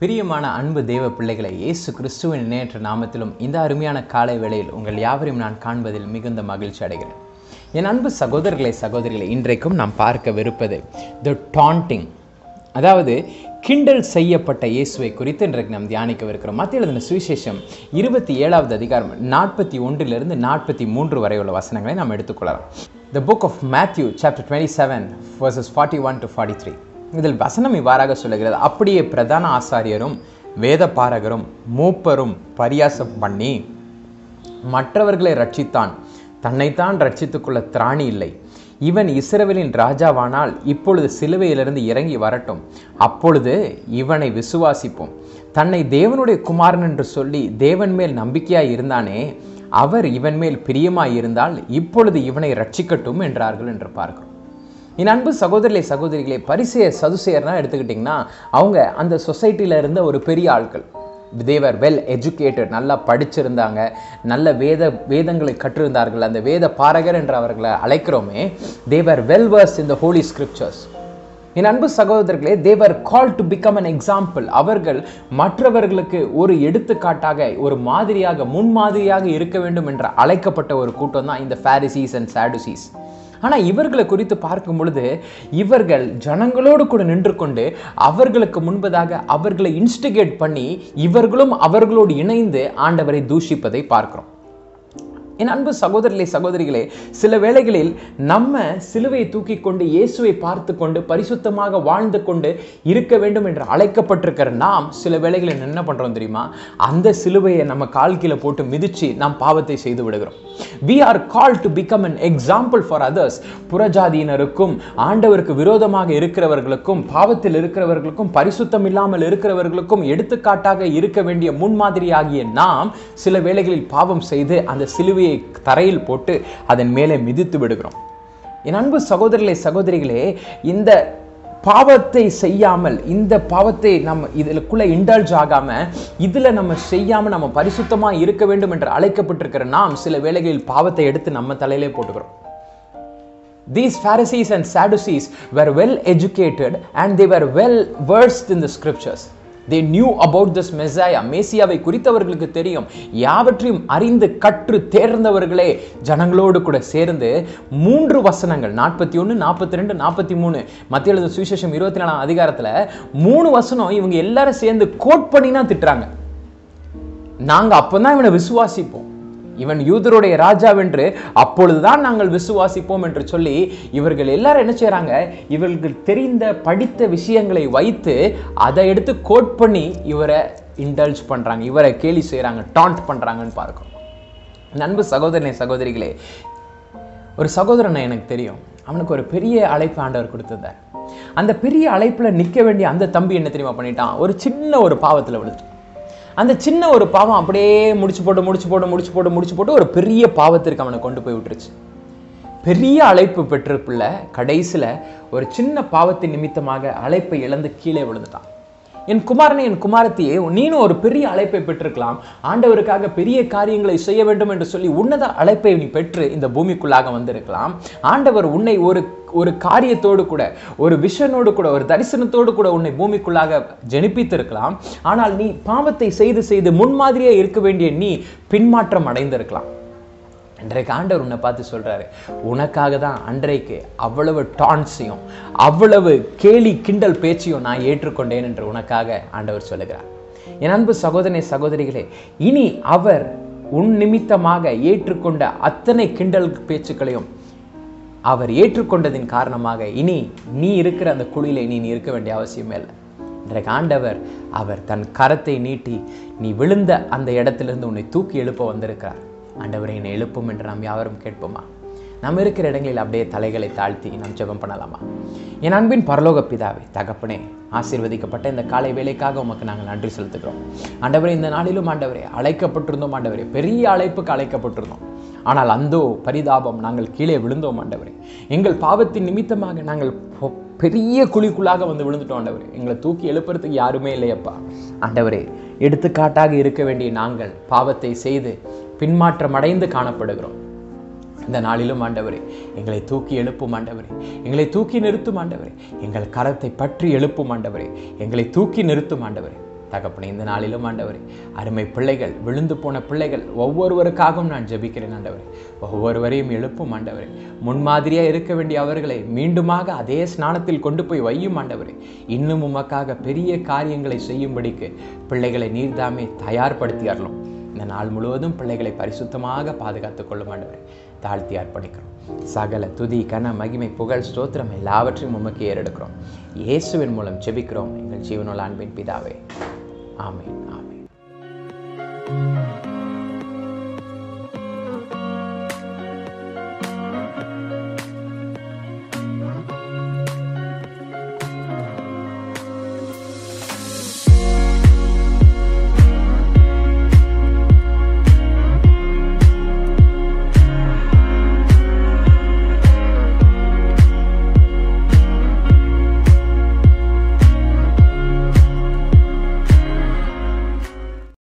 பிரியமான அன்பு தேவ பிள்ளைகளை இயேசு கிறிஸ்துவின் நேற்ற நாமத்திலும் இந்த அருமையான காலை வேளையில் உங்கள் யாவரையும் நான் காண்பதில் மிகுந்த மகிழ்ச்சி அடைகிறேன் என் அன்பு சகோதரர்களை சகோதரிகளை இன்றைக்கும் நாம் பார்க்கவிருப்பது த டாண்டிங் அதாவது கிண்டல் செய்யப்பட்ட இயேசுவை குறித்து இன்றைக்கு நாம் தியானிக்கவிருக்கிறோம் மத்திய எழுதின சுவிசேஷம் இருபத்தி ஏழாவது அதிகாரம் நாற்பத்தி ஒன்றிலிருந்து நாற்பத்தி மூன்று வரை உள்ள வசனங்களை நாம் எடுத்துக்கொள்ளலாம் the book of Matthew chapter twenty seven verses forty one to forty three இதில் வசனம் இவ்வாறாக சொல்லுகிறது அப்படியே பிரதான ஆசாரியரும் வேத பாரகரும் மூப்பரும் பரியாசம் பண்ணி மற்றவர்களை ரட்சித்தான் தன்னைத்தான் ரட்சித்துக்கொள்ள திராணி இல்லை இவன் இஸ்ரவேலின் ராஜாவானால் இப்பொழுது சிலுவையிலிருந்து இறங்கி வரட்டும் அப்பொழுது இவனை விசுவாசிப்போம் தன்னை தேவனுடைய குமாரன் என்று சொல்லி தேவன் மேல் நம்பிக்கையாய் இருந்தானே அவர் இவன் மேல் பிரியமாய் இருந்தால் இப்பொழுது இவனை ரட்சிக்கட்டும் என்றார்கள் என்று பார்க்கிறோம் என் அன்பு சகோதரிகளை சகோதரிகளே பரிசெய சதுசேயர்னா எடுத்துக்கிட்டிங்கன்னா அவங்க அந்த சொசைட்டியில் இருந்த ஒரு பெரிய ஆட்கள் தேவர் வெல் எஜுகேட்டட் நல்லா படிச்சிருந்தாங்க நல்ல வேத வேதங்களை கற்றிருந்தார்கள் அந்த வேத பாரகர் என்று அவர்களை அழைக்கிறோமே they were well versed in the holy scriptures என் அன்பு சகோதரர்களே they were call to become an example அவர்கள் மற்றவர்களுக்கு ஒரு எடுத்துக்காட்டாக ஒரு மாதிரியாக முன்மாதிரியாக இருக்க வேண்டும் என்று அழைக்கப்பட்ட ஒரு கூட்டம் தான் இந்த ஃபேரிசீஸ் அண்ட் சாடுசீஸ் ஆனால் இவர்களை குறித்து பார்க்கும் பொழுது இவர்கள் ஜனங்களோடு கூட நின்று கொண்டு அவர்களுக்கு முன்பதாக அவர்களை இன்ஸ்டிகேட் பண்ணி இவர்களும் அவர்களோடு இணைந்து ஆண்டவரை தூஷிப்பதை பார்க்கிறோம் என் அன்பு சகோதரர்களே சகோதரிகளே சில வேளைகளில் நம்ம சிலுவையை தூக்கி கொண்டு இயேசுவை பார்த்து கொண்டு பரிசுத்தமாக வாழ்ந்து கொண்டு இருக்க வேண்டும் என்று அழைக்கப்பட்டிருக்கிற நாம் சில வேளைகளில் என்ன பண்ணுறோம் தெரியுமா அந்த சிலுவையை நம்ம கால் கீழே போட்டு மிதித்து நாம் பாவத்தை செய்து விடுகிறோம் we are call to become an example for others புறஜாதியினருக்கும் ஆண்டவருக்கு விரோதமாக இருக்கிறவர்களுக்கும் பாவத்தில் இருக்கிறவர்களுக்கும் பரிசுத்தம் இல்லாமல் இருக்கிறவர்களுக்கும் எடுத்துக்காட்டாக இருக்க வேண்டிய முன்மாதிரியாகிய நாம் சில வேளைகளில் பாவம் செய்து அந்த சிலுவையை தரையில் போட்டு அதன் மேலே மிதித்து விடுகிறோம் என் அன்பு சகோதரர்களே சகோதரிகளே இந்த பாவத்தை செய்யாமல் இந்த பாவத்தை நம்ம இதுக்குள்ள இண்டல்ஜ் ஆகாம இதுல நம்ம செய்யாம நம்ம பரிசுத்தமா இருக்க வேண்டும் என்று அழைக்கப்பட்டிருக்கிற நாம் சில வேளைகளில் பாவத்தை எடுத்து நம்ம தலையிலே போட்டுக்கிறோம் These Pharisees and Sadducees were well educated and they were well versed in the scriptures. They knew about this Messiah மேசியாவை குறித்தவர்களுக்கு தெரியும் யாவற்றையும் அறிந்து கற்று தேர்ந்தவர்களே ஜனங்களோடு கூட சேர்ந்து மூன்று வசனங்கள் நாற்பத்தி ஒன்று நாற்பத்தி ரெண்டு நாற்பத்தி மூணு மத்திய எழுத சுவிசேஷம் இருபத்தி நாலாம் அதிகாரத்தில் மூணு வசனம் இவங்க எல்லாரும் சேர்ந்து கோட் பண்ணி தான் திட்டுறாங்க நாங்கள் அப்போ தான் இவனை விசுவாசிப்போம் இவன் யூதருடைய ராஜாவென்று அப்பொழுதுதான் நாங்கள் விசுவாசிப்போம் என்று சொல்லி இவர்கள் எல்லாரும் என்ன செய்றாங்க இவர்கள் தெரிந்த படித்த விஷயங்களை வைத்து அதை எடுத்து கோட் பண்ணி இவரை இன்டல்ஜ் பண்றாங்க இவரை கேலி செய்றாங்க டாண்ட் பண்றாங்கன்னு பார்க்கிறோம் நண்பு சகோதரனே சகோதரிகளே ஒரு சகோதரனை எனக்கு தெரியும் அவனுக்கு ஒரு பெரிய அழைப்பு ஆண்டவர் கொடுத்திருந்தார் அந்த பெரிய அழைப்புல நிக்க வேண்டிய அந்த தம்பி என்ன தெரியுமா பண்ணிட்டான் ஒரு சின்ன ஒரு பாவத்துல விழுந்துட்டான் அந்த சின்ன ஒரு பாவம் அப்படியே முடிச்சு போட்டு முடிச்சு போட்டு முடிச்சு போட்டு முடிச்சு போட்டு ஒரு பெரிய பாவத்திற்கு அவனை கொண்டு போய் விட்டுருச்சு பெரிய அழைப்பு பெற்ற பிள்ளை கடைசியில் ஒரு சின்ன பாவத்தின் நிமித்தமாக அழைப்பை இழந்து கீழே விழுந்துட்டான் என் குமாரனை என் குமாரத்தியே நீனும் ஒரு பெரிய அழைப்பை பெற்றிருக்கலாம் ஆண்டவருக்காக பெரிய காரியங்களை செய்ய வேண்டும் என்று சொல்லி உன்னத அழைப்பை நீ பெற்று இந்த பூமிக்குள்ளாக வந்திருக்கலாம் ஆண்டவர் உன்னை ஒரு ஒரு காரியத்தோடு கூட ஒரு விஷனோடு கூட ஒரு தரிசனத்தோடு கூட உன்னை பூமிக்குள்ளாக ஜனிப்பித்திருக்கலாம் ஆனால் நீ பாவத்தை செய்து செய்து முன்மாதிரியே இருக்க வேண்டிய நீ பின்மாற்றம் அடைந்திருக்கலாம் அன்றைக்கு ஆண்டவர் உன்னை பார்த்து சொல்றாரு உனக்காக தான் அன்றைக்கு அவ்வளவு டான்ஸையும் அவ்வளவு கேலி கிண்டல் பேச்சையும் நான் ஏற்றுக்கொண்டேன் என்று உனக்காக ஆண்டவர் சொல்லுகிறார் என் அன்பு சகோதரனை சகோதரிகளே இனி அவர் உன் நிமித்தமாக ஏற்றுக்கொண்ட அத்தனை கிண்டல் பேச்சுக்களையும் அவர் ஏற்றுக்கொண்டதின் காரணமாக இனி நீ இருக்கிற அந்த குழியில நீ நீ இருக்க வேண்டிய அவசியமே இல்லை இன்றைக்கு ஆண்டவர் அவர் தன் கரத்தை நீட்டி நீ விழுந்த அந்த இடத்திலிருந்து உன்னை தூக்கி எழுப்ப வந்திருக்கிறார் ஆண்டவரை என்னை எழுப்பும் என்று நாம் யாவரும் கேட்போமா நம்ம இருக்கிற இடங்களில் அப்படியே தலைகளை தாழ்த்தி நாம் ஜெபம் பண்ணலாமா என் அன்பின் பரலோக பிதாவே தகப்பனே ஆசீர்வதிக்கப்பட்ட இந்த காலை வேலைக்காக உமக்கு நாங்கள் நன்றி செலுத்துகிறோம் ஆண்டவரே இந்த நாளிலும் ஆண்டவரே அழைக்கப்பட்டிருந்தோம் ஆண்டவரே பெரிய அழைப்புக்கு அழைக்கப்பட்டிருந்தோம் ஆனால் அந்தோ பரிதாபம் நாங்கள் கீழே விழுந்தோம் ஆண்டவரே எங்கள் பாவத்தின் நிமித்தமாக நாங்கள் பொ- பெரிய குழிக்குள்ளாக வந்து விழுந்துட்டோம் ஆண்டவரே எங்களை தூக்கி எழுப்புறதுக்கு யாருமே இல்லையப்பா ஆண்டவரே எடுத்துக்காட்டாக இருக்க வேண்டிய நாங்கள் பாவத்தை செய்து பின்மாற்றம் அடைந்து காணப்படுகிறோம் இந்த நாளிலும் ஆண்டவரே எங்களை தூக்கி எழுப்பும் ஆண்டவரே எங்களை தூக்கி நிறுத்தும் ஆண்டவரே எங்கள் கரத்தை பற்றி எழுப்பும் ஆண்டவரே எங்களை தூக்கி நிறுத்தும் ஆண்டவரே தகப்பனே இந்த நாளிலும் ஆண்டவரே அருமை பிள்ளைகள் விழுந்து போன பிள்ளைகள் ஒவ்வொருவருக்காகவும் நான் ஜெபிக்கிறேன் ஆண்டவரே ஒவ்வொருவரையும் எழுப்பும் ஆண்டவரே முன்மாதிரியாக இருக்க வேண்டிய அவர்களை மீண்டுமாக அதே ஸ்நானத்தில் கொண்டு போய் வையும் ஆண்டவரே இன்னும் உமக்காக பெரிய காரியங்களை செய்யும்படிக்கு பிள்ளைகளை நீர்தாமே தயார்படுத்தி அருளும் இந்த நாள் முழுவதும் பிள்ளைகளை பரிசுத்தமாக பாதுகாத்துக் கொள்ளும் ஆண்டவரே தாழ்த்தி அர்ப்பணிக்கிறோம் சகல துதி கன மகிமை புகழ் ஸ்தோத்திரம் எல்லாவற்றையும் உமக்கு ஏறெடுக்கிறோம் இயேசுவின் மூலம் ஜெபிக்கிறோம் எங்கள் ஜீவனுள்ள அன்பின் பிதாவே ஆமென்